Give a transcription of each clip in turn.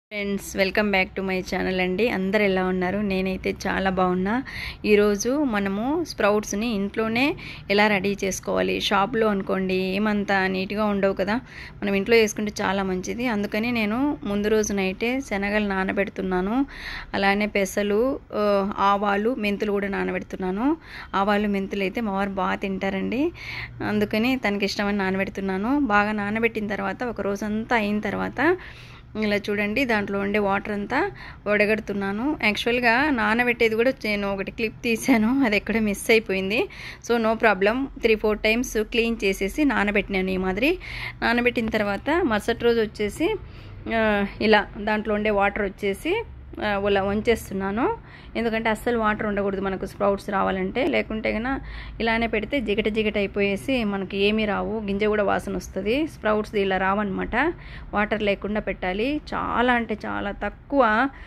friends welcome back to my channel అండి అందరు ఎలా ఉన్నారు నేనైతే చాలా బాగున్నా ఈరోజు మనము స్ప్రౌట్స్ని ఇంట్లోనే ఎలా రెడీ చేసుకోవాలి షాప్లో అనుకోండి ఏమంత నీట్గా ఉండవు కదా మనం ఇంట్లో చేసుకుంటే చాలా మంచిది అందుకని నేను ముందు రోజు నైటే శనగలు నానబెడుతున్నాను అలానే పెసలు ఆ, ఆవాలు మెంతులు కూడా నానబెడుతున్నాను ఆవాలు మెంతులు అయితే మా వారు బాగా తింటారండి అందుకని తనకి ఇష్టమని నానబెడుతున్నాను బాగా నానబెట్టిన తర్వాత ఒక రోజంతా అయిన తర్వాత ఇలా చూడండి దాంట్లో ఉండే వాటర్ అంతా వడగడుతున్నాను యాక్చువల్గా నానబెట్టేది కూడా నేను ఒకటి క్లిప్ తీసాను అది ఎక్కడో మిస్ అయిపోయింది so no problem three four times clean చేసేసి నానబెట్టినాను ఈ మాదిరి నానబెట్టిన తర్వాత మరుసటి రోజు వచ్చేసి ఆ, ఇలా దాంట్లో ఉండే వాటర్ వచ్చేసి ఆ, ఇలా వంచేస్తున్నాను ఎందుకంటే అస్సలు వాటర్ ఉండకూడదు మనకు స్ప్రౌట్స్ రావాలంటే లేకుంటే కన్నా ఇలానే పెడితే జిగట జిగట అయిపోయేసి మనకి ఏమీ రావు గింజ కూడా వాసన వస్తుంది స్ప్రౌట్స్ ఇలా రావన్నమాట వాటర్ లేకుండా పెట్టాలి చాలా అంటే చాలా తక్కువ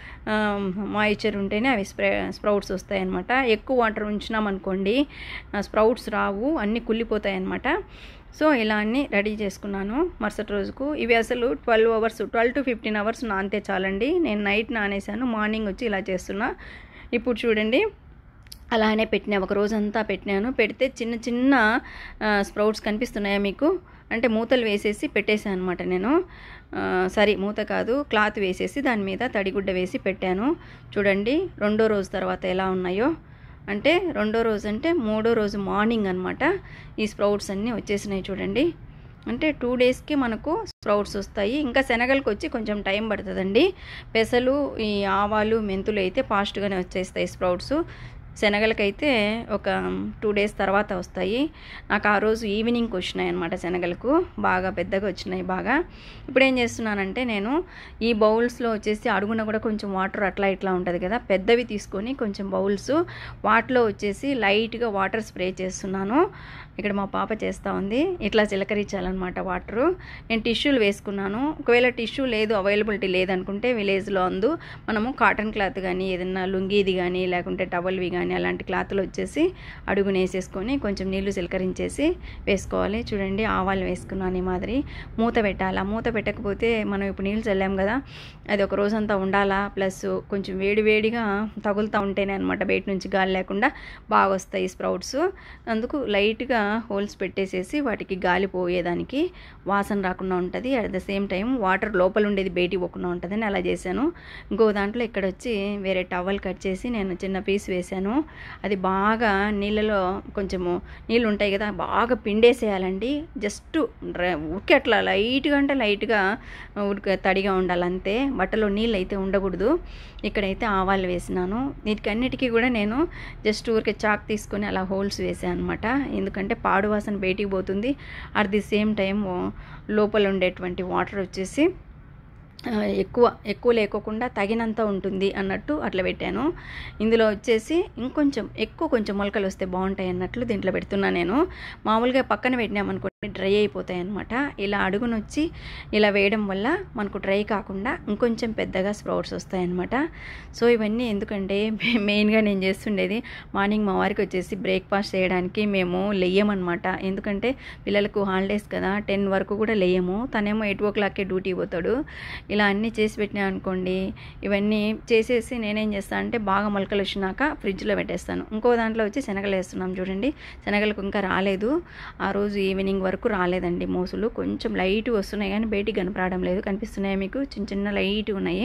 మాయిచర్ ఉంటేనే అవి స్ప్రే స్ప్రౌట్స్ వస్తాయి అన్నమాట ఎక్కువ వాటర్ ఉంచినామనుకోండి స్ప్రౌట్స్ రావు అన్నీ కుళ్ళిపోతాయి అన్నమాట సో ఇలా అన్నీ రెడీ చేసుకున్నాను మరుసటి రోజుకు ఇవి అసలు twelve hours twelve to fifteen hours నానితే చాలండి నేను నైట్ నానేసాను మార్నింగ్ వచ్చి ఇలా చేస్తున్నా ఇప్పుడు చూడండి అలానే పెట్టినా ఒక రోజంతా పెట్టినాను పెడితే చిన్న చిన్న స్ప్రౌట్స్ కనిపిస్తున్నాయా మీకు అంటే మూతలు వేసేసి పెట్టేశాను అనమాట నేను ఆ, సారీ మూత కాదు క్లాత్ వేసేసి దాని మీద తడిగుడ్డ వేసి పెట్టాను చూడండి రెండో రోజు తర్వాత ఎలా ఉన్నాయో అంటే రెండో రోజు అంటే మూడో రోజు మార్నింగ్ అనమాట ఈ స్ప్రౌట్స్ అన్నీ వచ్చేసినాయి చూడండి అంటే టూ డేస్కి మనకు స్ప్రౌట్స్ వస్తాయి ఇంకా శనగలకు వచ్చి కొంచెం టైం పడుతుందండి పెసలు ఈ ఆవాలు మెంతులు అయితే ఫాస్ట్గానే వచ్చేస్తాయి స్ప్రౌట్స్ శనగలకైతే ఒక టూ డేస్ తర్వాత వస్తాయి నాకు ఆ రోజు ఈవినింగ్కి వచ్చినాయి అనమాట శనగలకు బాగా పెద్దగా వచ్చినాయి బాగా ఇప్పుడు ఏం చేస్తున్నానంటే నేను ఈ బౌల్స్లో వచ్చేసి అడుగున కూడా కొంచెం వాటర్ అట్లా ఇట్లా ఉంటుంది కదా పెద్దవి తీసుకొని కొంచెం బౌల్స్ వాటిలో వచ్చేసి లైట్గా వాటర్ స్ప్రే చేస్తున్నాను ఇక్కడ మా పాప చేస్తూ ఉంది ఇట్లా చిలకరించాలన్నమాట వాటరు నేను టిష్యూలు వేసుకున్నాను ఒకవేళ టిష్యూ లేదు అవైలబిలిటీ లేదనుకుంటే విలేజ్లో అందు మనము కాటన్ క్లాత్ కానీ ఏదన్నా లుంగీది కానీ లేకుంటే టవల్వి కానీ అలాంటి క్లాత్లు వచ్చేసి అడుగున వేసేసుకొని కొంచెం నీళ్లు చిలకరించేసి వేసుకోవాలి చూడండి ఆవాలు వేసుకున్నాను ఈ మాదిరి మూత పెట్టాలా మూత పెట్టకపోతే మనం ఇప్పుడు నీళ్ళు చల్లాం కదా అది ఒక రోజంతా ఉండాలా ప్లస్ కొంచెం వేడి వేడిగా తగులుతూ ఉంటేనే అనమాట బయట నుంచి గాలి లేకుండా బాగా వస్తాయి స్ప్రౌట్స్ అందుకు లైట్గా హోల్స్ పెట్టేసేసి వాటికి గాలి పోయేదానికి వాసన రాకుండా ఉంటుంది at the same time water లోపల ఉండేది బయటికి పోకుండా ఉంటుందని అలా చేశాను ఇంకో దాంట్లో ఇక్కడ వచ్చి వేరే టవల్ కట్ చేసి నేను చిన్న పీస్ వేశాను అది బాగా నీళ్ళలో కొంచెము నీళ్ళు ఉంటాయి కదా బాగా పిండేసేయాలండి జస్ట్ ఉడికి అట్లా లైట్గా అంటే లైట్గా ఉడక తడిగా ఉండాలి అంతే బట్టలో నీళ్ళు అయితే ఉండకూడదు ఇక్కడైతే ఆవాలు వేసినాను వీటికన్నిటికీ కూడా నేను జస్ట్ ఊరికే చాక్ తీసుకొని అలా హోల్స్ వేసాను అనమాట ఎందుకంటే పాడు వాసన బయటికి పోతుంది అట్ ది సేమ్ టైం లోపల ఉండేటువంటి వాటర్ వచ్చేసి ఆ, ఎక్కువ ఎక్కువ లేకోకుండా తగినంత ఉంటుంది అన్నట్టు అట్లా పెట్టాను ఇందులో వచ్చేసి ఇంకొంచెం ఎక్కువ కొంచెం మొలకలు వస్తే బాగుంటాయి అన్నట్లు దీంట్లో పెడుతున్నా నేను మామూలుగా పక్కన పెట్టినామనుకోండి డ్రై అయిపోతాయి అనమాట ఇలా అడుగునొచ్చి ఇలా వేయడం వల్ల మనకు డ్రై కాకుండా ఇంకొంచెం పెద్దగా స్ప్రౌట్స్ వస్తాయి అనమాట సో ఇవన్నీ ఎందుకంటే మెయిన్గా నేను చేస్తుండేది మార్నింగ్ మా వారికి వచ్చేసి బ్రేక్ఫాస్ట్ చేయడానికి మేము లేయమన్నమాట ఎందుకంటే పిల్లలకు హాలిడేస్ కదా టెన్ వరకు కూడా లేయము తనేమో ఎయిట్ ఓ క్లాక్కే డ్యూటీ పోతాడు ఇలా అన్నీ చేసి పెట్టినా అనుకోండి ఇవన్నీ చేసేసి నేనేం చేస్తాను అంటే బాగా మొలకలు వచ్చినాక ఫ్రిడ్జ్లో పెట్టేస్తాను ఇంకో దాంట్లో వచ్చి శనగలు వేస్తున్నాం చూడండి శనగలకు ఇంకా రాలేదు ఆ రోజు ఈవినింగ్ వరకు రాలేదండి మోసులు కొంచెం లైట్ వస్తున్నాయి కానీ బయటికి కనపడడం లేదు కనిపిస్తున్నాయి మీకు చిన్న చిన్న లైట్ ఉన్నాయి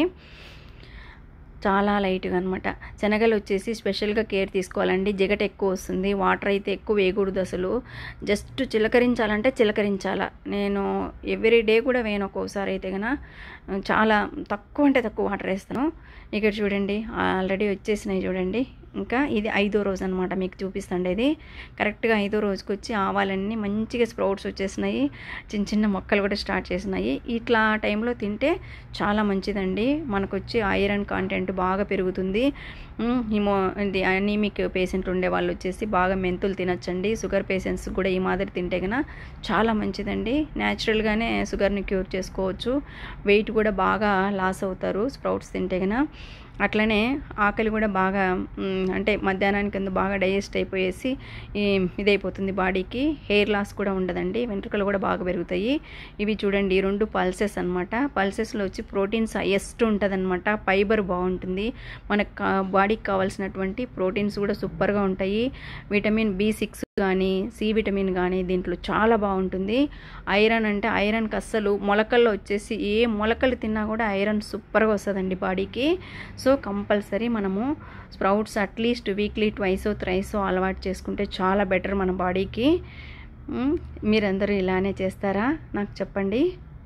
చాలా లైట్గా అనమాట శనగలు వచ్చేసి స్పెషల్గా కేర్ తీసుకోవాలండి జిగట ఎక్కువ వస్తుంది వాటర్ అయితే ఎక్కువ వేయకూడదు అసలు జస్ట్ చిలకరించాలంటే చిలకరించాల నేను ఎవ్రీ డే కూడా వేయను ఒక్కోసారి అయితే కనుక చాలా తక్కువ అంటే తక్కువ వాటర్ వేస్తాను ఇక్కడ చూడండి ఆల్రెడీ వచ్చేసినాయి చూడండి ఇంకా ఇది ఐదో రోజు అనమాట మీకు చూపిస్తుండేది కరెక్ట్గా ఐదో రోజుకి వచ్చి ఆవాలన్నీ మంచిగా స్ప్రౌట్స్ వచ్చేసినాయి చిన్న చిన్న మొక్కలు కూడా స్టార్ట్ చేసినాయి ఇట్లా టైంలో తింటే చాలా మంచిదండి మనకు వచ్చి ఐరన్ కాంటెంట్ బాగా పెరుగుతుంది ఉమ్, హిమో ఇది అనీమిక్ పేషెంట్ ఉండే వాళ్ళు వచ్చేసి బాగా మెంతులు తినచ్చండి షుగర్ పేషెంట్స్ కూడా ఈ మాదిరి తింటే కన్నా చాలా మంచిదండి న్యాచురల్గానే షుగర్ని క్యూర్ చేసుకోవచ్చు వెయిట్ కూడా బాగా లాస్ అవుతారు స్ప్రౌట్స్ తింటే కన్నా అట్లనే ఆకలి కూడా బాగా మ్, అంటే మధ్యాహ్నానికి అందు బాగా డైజెస్ట్ అయిపోయేసి ఈ ఇదైపోతుంది బాడీకి హెయిర్ లాస్ కూడా ఉండదండి వెంట్రుకలు కూడా బాగా పెరుగుతాయి ఇవి చూడండి ఈ రెండు పల్సెస్ అనమాట పల్సెస్లో వచ్చి ప్రోటీన్స్ హైయెస్ట్ ఉంటుందన్నమాట ఫైబర్ బాగుంటుంది మనకు కా- బాడీకి కావాల్సినటువంటి ప్రోటీన్స్ కూడా సూపర్గా ఉంటాయి విటమిన్ బి సిక్స్ కానీ సి విటమిన్ కానీ దీంట్లో చాలా బాగుంటుంది ఐరన్ అంటే ఐరన్కి అస్సలు మొలకల్లో వచ్చేసి ఏ మొలకలు తిన్నా కూడా ఐరన్ సూపర్గా వస్తుందండి బాడీకి సో కంపల్సరీ మనము స్ప్రౌట్స్ అట్లీస్ట్ వీక్లీ ట్వైసో త్రైసో అలవాటు చేసుకుంటే చాలా బెటర్ మన బాడీకి మ్, మీరందరూ ఇలానే చేస్తారా నాకు చెప్పండి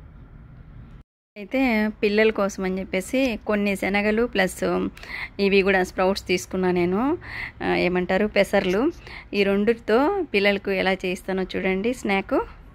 అయితే పిల్లల కోసం అని చెప్పేసి కొన్ని శనగలు ప్లస్ ఇవి కూడా స్ప్రౌట్స్ తీసుకున్నా నేను ఆ, ఏమంటారు పెసర్లు ఈ రెండుతో పిల్లలకు ఎలా చేయిస్తానో చూడండి స్నాక్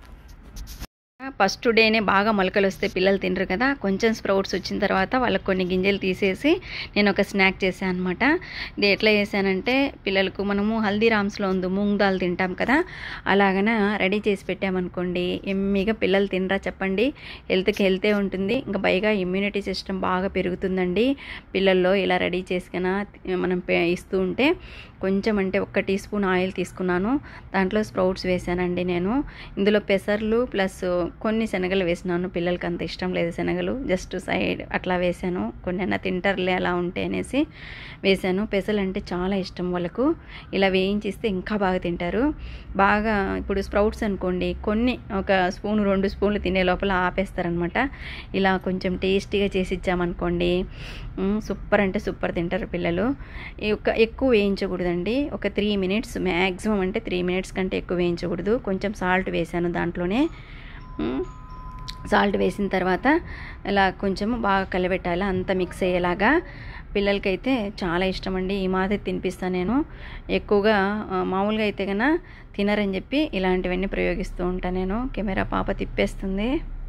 ఫస్ట్ డేనే బాగా మొలకలు వస్తే పిల్లలు తినరు కదా కొంచెం స్ప్రౌట్స్ వచ్చిన తర్వాత వాళ్ళకి కొన్ని గింజలు తీసేసి నేను ఒక స్నాక్ చేశాను అనమాట ఇది ఎట్లా చేశానంటే పిల్లలకు మనము హల్దీరామ్స్లో ఉంది మూంగ్ దాల్ తింటాం కదా అలాగన రెడీ చేసి పెట్టామనుకోండి ఎమ్మిగా పిల్లలు తినరా చెప్పండి హెల్త్కి హెల్తే ఉంటుంది ఇంకా పైగా ఇమ్యూనిటీ సిస్టమ్ బాగా పెరుగుతుందండి పిల్లల్లో ఇలా రెడీ చేసుకున్న మనం పే- ఇస్తూ ఉంటే కొంచెం అంటే ఒక్క టీ స్పూన్ ఆయిల్ తీసుకున్నాను దాంట్లో స్ప్రౌట్స్ వేసానండి నేను ఇందులో పెసర్లు ప్లస్ కొన్ని శనగలు వేసినాను పిల్లలకి అంత ఇష్టం లేదు శనగలు జస్ట్ సైడ్ అట్లా వేసాను కొన్ని అన్న తింటారులే అలా ఉంటే అనేసి వేసాను పెసలు అంటే చాలా ఇష్టం వాళ్ళకు ఇలా వేయించిస్తే ఇంకా బాగా తింటారు బాగా ఇప్పుడు స్ప్రౌట్స్ అనుకోండి కొన్ని ఒక స్పూన్ రెండు స్పూన్లు తినే లోపల ఆపేస్తారనమాట ఇలా కొంచెం టేస్టీగా చేసి ఇచ్చామనుకోండి మ్, సూపర్ అంటే సూపర్ తింటారు పిల్లలు ఈ ఒక ఎక్కువ వేయించకూడదండి ఒక త్రీ మినిట్స్ మ్యాక్సిమం అంటే త్రీ మినిట్స్ కంటే ఎక్కువ వేయించకూడదు కొంచెం సాల్ట్ వేసాను దాంట్లోనే మ్, సాల్ట్ వేసిన తర్వాత ఇలా కొంచెం బాగా కలబెట్టాలి అంత మిక్స్ అయ్యేలాగా పిల్లలకైతే చాలా ఇష్టం అండి ఈ మాదిరి తినిపిస్తాను నేను ఎక్కువగా ఆ, మామూలుగా అయితే కన్నా తినరని చెప్పి ఇలాంటివన్నీ ప్రయోగిస్తూ ఉంటాను నేను కెమెరా పాప తిప్పేస్తుంది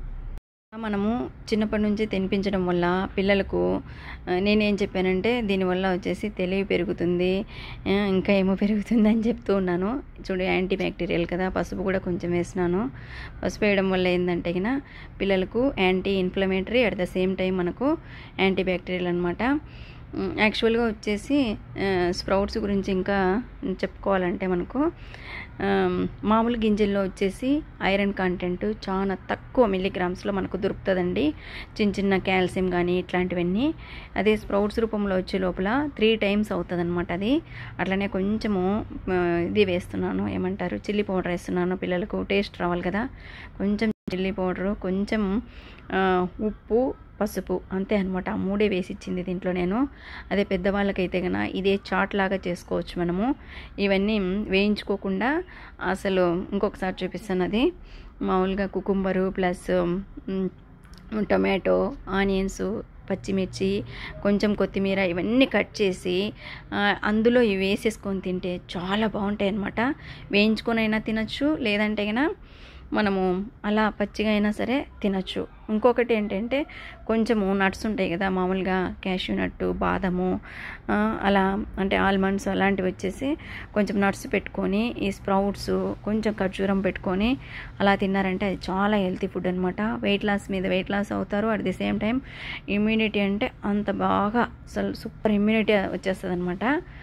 మనము చిన్నప్పటి నుంచి తినిపించడం వల్ల పిల్లలకు ఆ, నేనేం చెప్పానంటే దీనివల్ల వచ్చేసి తెలివి పెరుగుతుంది ఆ, ఇంకా ఏమో పెరుగుతుంది అని చెప్తూ ఉన్నాను చూడు యాంటీ బ్యాక్టీరియల్ కదా పసుపు కూడా కొంచెం వేసినాను పసుపు వేయడం వల్ల ఏంటంటే గిన పిల్లలకు anti inflammatory at the same time మనకు యాంటీ బ్యాక్టీరియల్ అనమాట యాక్చువల్గా వచ్చేసి స్ప్రౌట్స్ గురించి ఇంకా చెప్పుకోవాలంటే మనకు ఆ, మామూలు గింజల్లో వచ్చేసి ఐరన్ కంటెంట్ చాలా తక్కువ మిల్లీగ్రామ్స్లో మనకు దొరుకుతుందండి చిన్న చిన్న కాల్షియం కానీ ఇట్లాంటివన్నీ అదే స్ప్రౌట్స్ రూపంలో వచ్చే లోపల త్రీ టైమ్స్ అవుతుంది అనమాట అది అట్లనే కొంచెము ఆ, ఇది వేస్తున్నాను ఏమంటారు చిల్లీ పౌడర్ వేస్తున్నాను పిల్లలకు టేస్ట్ రావాలి కదా కొంచెం చిల్లీ పౌడరు కొంచెం ఆ, ఉప్పు పసుపు అంతే అనమాట ఆ మూడే వేసి ఇచ్చింది దీంట్లో నేను అదే పెద్దవాళ్ళకైతే కనుక ఇదే చాట్ లాగా చేసుకోవచ్చు మనము ఇవన్నీ వేయించుకోకుండా అసలు ఇంకొకసారి చూపిస్తాను అది మామూలుగా కుకుంబరు ప్లస్ టొమాటో ఆనియన్స్ పచ్చిమిర్చి కొంచెం కొత్తిమీర ఇవన్నీ కట్ చేసి ఆ, అందులో ఇవి వేసేసుకొని తింటే చాలా బాగుంటాయి అన్నమాట వేయించుకొని అయినా తినచ్చు లేదంటే కనుక మనము అలా పచ్చిగా అయినా సరే తినచ్చు ఇంకొకటి ఏంటంటే కొంచెము నట్స్ ఉంటాయి కదా మామూలుగా క్యాష్యూ నట్టు బాదము ఆ, అలా అంటే ఆల్మండ్స్ అలాంటివి వచ్చేసి కొంచెం నట్స్ పెట్టుకొని ఈ స్ప్రౌట్స్ కొంచెం ఖర్జూరం పెట్టుకొని అలా తిన్నారంటే అది చాలా హెల్తీ ఫుడ్ అనమాట వెయిట్ లాస్ మీద వెయిట్ లాస్ అవుతారు at the same time immunity అంటే అంత బాగా అసలు సూపర్ ఇమ్యూనిటీ వచ్చేస్తుంది అనమాట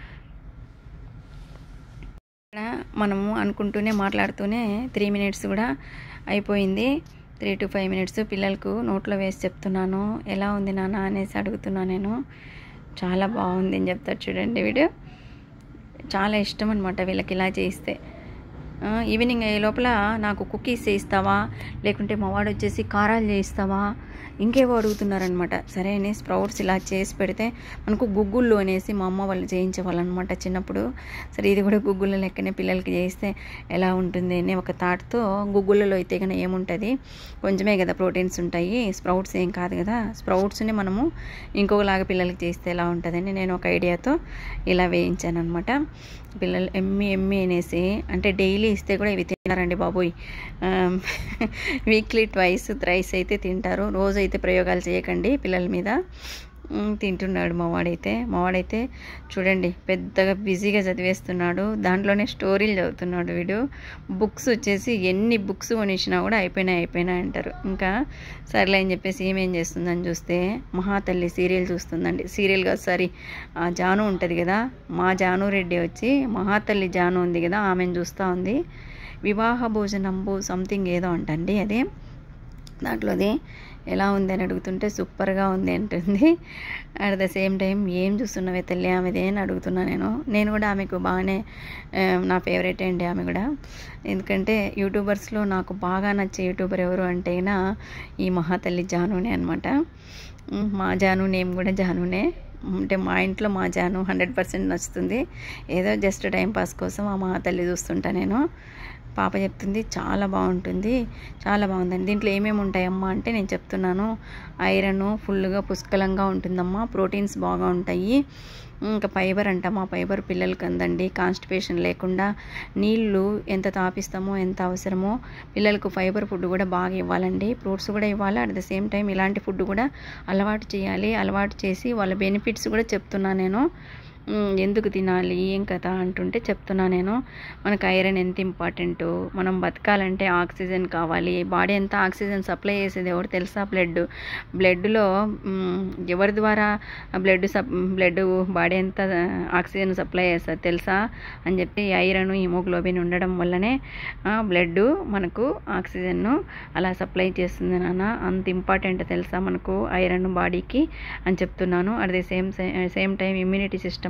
ఇక్కడ మనము అనుకుంటూనే మాట్లాడుతూనే త్రీ మినిట్స్ కూడా అయిపోయింది త్రీ టు ఫైవ్ మినిట్స్ పిల్లలకు నోట్లో వేసి చెప్తున్నాను ఎలా ఉంది నాన్న అనేసి అడుగుతున్నా నేను చాలా బాగుంది అని చెప్తారు చూడండి వీడు చాలా ఇష్టం అనమాట వీళ్ళకి ఇలా చేయిస్తే ఆ, ఈవినింగ్ అయ్యే లోపల నాకు కుకీస్ చేయిస్తావా లేకుంటే మా వాడు వచ్చేసి కారాలు చేయిస్తావా ఇంకేవో అడుగుతున్నారనమాట సరే అని స్ప్రౌట్స్ ఇలా చేసి పెడితే మనకు గుగ్గుళ్ళు అనేసి మా అమ్మ వాళ్ళు చేయించేవాళ్ళు అనమాట చిన్నప్పుడు సరే ఇది కూడా గుగ్గుళ్ళ లెక్కనే పిల్లలకి చేయిస్తే ఎలా ఉంటుంది అని ఒక థాట్తో గుగ్గుళ్ళలో అయితే కనుక ఏముంటుంది కొంచెమే కదా ప్రోటీన్స్ ఉంటాయి స్ప్రౌట్స్ ఏం కాదు కదా స్ప్రౌట్స్ని మనము ఇంకొకలాగా పిల్లలకి చేస్తే ఎలా ఉంటుందని నేను ఒక ఐడియాతో ఇలా వేయించాను అనమాట పిల్లలు ఎమ్మి ఎమ్మి అనేసి అంటే డైలీ ఇస్తే కూడా ఇవి తిన్నారండి బాబోయ్ వీక్లీ ట్వైస్ థ్రైస్ అయితే తింటారు రోజు అయితే ప్రయోగాలు చేయకండి పిల్లల మీద ఉమ్, తింటున్నాడు మా వాడైతే మా వాడైతే చూడండి పెద్దగా బిజీగా చదివేస్తున్నాడు దాంట్లోనే స్టోరీలు చదువుతున్నాడు వీడు బుక్స్ వచ్చేసి ఎన్ని బుక్స్ కొనిచ్చినా కూడా అయిపోయినాయి అయిపోయినాయి అంటారు ఇంకా సర్లే అని చెప్పేసి ఏమేం చేస్తుందని చూస్తే మహాతల్లి సీరియల్ చూస్తుందండి సీరియల్ కాదు సారీ ఆ జాను ఉంటుంది కదా మా జాను రెడ్డి వచ్చి మహాతల్లి జాను ఉంది కదా ఆమెను చూస్తూ ఉంది వివాహ భోజనంబు సంథింగ్ ఏదో అంటండి అది దాంట్లోది ఎలా ఉంది అని అడుగుతుంటే సూపర్గా ఉంది అంటుంది అట్ ద సేమ్ టైం ఏం చూస్తున్నావే తల్లి ఆమెది అని అడుగుతున్నా నేను నేను కూడా ఆమెకు బాగానే ఆ, నా ఫేవరెట్ అండి ఆమె కూడా ఎందుకంటే యూట్యూబర్స్లో నాకు బాగా నచ్చే యూట్యూబర్ ఎవరు అంటే నా ఈ మహాతల్లి జానునే అనమాట మా జాను నేమ్ కూడా జానునే అంటే మా ఇంట్లో మా జాను హండ్రెడ్ పర్సెంట్ నచ్చుతుంది ఏదో జస్ట్ టైం పాస్ కోసం ఆ మహాతల్లి చూస్తుంటా నేను పాప చెప్తుంది చాలా బాగుంటుంది చాలా బాగుందండి దీంట్లో ఏమేమి ఉంటాయమ్మా అంటే నేను చెప్తున్నాను ఐరన్ ఫుల్గా పుష్కలంగా ఉంటుందమ్మా ప్రోటీన్స్ బాగా ఉంటాయి ఇంకా ఫైబర్ అంటామా ఫైబర్ పిల్లలకి అందండి కాన్స్టిపేషన్ లేకుండా నీళ్ళు ఎంత తాపిస్తామో ఎంత అవసరమో పిల్లలకు ఫైబర్ ఫుడ్ కూడా బాగా ఇవ్వాలండి ఫ్రూట్స్ కూడా ఇవ్వాలి అట్ ద సేమ్ టైం ఇలాంటి ఫుడ్ కూడా అలవాటు చేయాలి అలవాటు చేసి వాళ్ళ బెనిఫిట్స్ కూడా చెప్తున్నా నేను ఉమ్, ఎందుకు తినాలి ఏం కథ అంటుంటే చెప్తున్నా నేను మనకు ఐరన్ ఎంత ఇంపార్టెంట్ మనం బతకాలంటే ఆక్సిజన్ కావాలి బాడీ ఎంత ఆక్సిజన్ సప్లై చేసేది ఎవరు తెలుసా బ్లడ్ బ్లడ్లో ఎవరి ద్వారా బ్లడ్ సప్ బ్లడ్ బాడీ ఎంత ఆక్సిజన్ సప్లై చేస్తుంది తెలుసా అని చెప్పి ఐరన్ హిమోగ్లోబిన్ ఉండడం వల్లనే బ్లడ్ మనకు ఆక్సిజన్ను అలా సప్లై చేస్తుంది నాన్న అంత ఇంపార్టెంట్ తెలుసా మనకు ఐరన్ బాడీకి అని చెప్తున్నాను at the same same time immunity system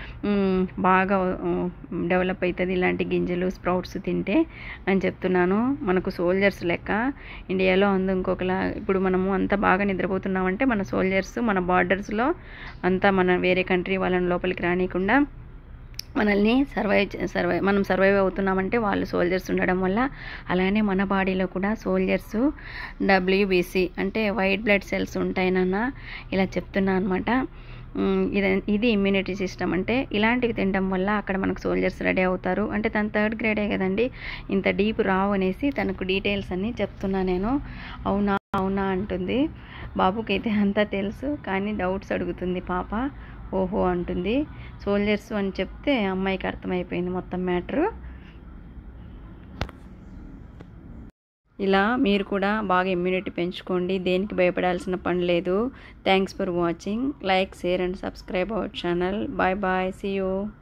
బాగా డెవలప్ అవుతుంది ఇలాంటి గింజలు స్ప్రౌట్స్ తింటే అని చెప్తున్నాను మనకు సోల్జర్స్ లెక్క ఇండియాలో అందు ఇంకొకలా ఇప్పుడు మనము అంతా బాగా నిద్రపోతున్నామంటే మన సోల్జర్స్ మన బార్డర్స్లో అంతా మన వేరే కంట్రీ వాళ్ళని లోపలికి రానియకుండా మనల్ని సర్వైవ్ సర్వైవ్ మనం సర్వైవ్ అవుతున్నామంటే వాళ్ళు సోల్జర్స్ ఉండడం వల్ల అలానే మన బాడీలో కూడా సోల్జర్స్ డబ్ల్యూబీసీ అంటే వైట్ బ్లడ్ సెల్స్ ఉంటాయనన్న ఇలా చెప్తున్నా అనమాట ఇది ఇది ఇమ్యూనిటీ సిస్టమ్ అంటే ఇలాంటివి తినడం వల్ల అక్కడ మనకు సోల్జర్స్ రెడీ అవుతారు అంటే తన థర్డ్ గ్రేడే కదండి ఇంత డీప్ రావు అనేసి తనకు డీటెయిల్స్ అన్నీ చెప్తున్నా నేను అవునా అవునా అంటుంది బాబుకి అయితే అంతా తెలుసు కానీ డౌట్స్ అడుగుతుంది పాప ఓహో అంటుంది సోల్జర్స్ అని చెప్తే అమ్మాయికి అర్థమైపోయింది మొత్తం మ్యాటరు ఇలా మీరు కూడా బాగా ఇమ్యూనిటీ పెంచుకోండి దేనికి భయపడాల్సిన పని లేదు thanks for watching like share and subscribe our channel bye bye see you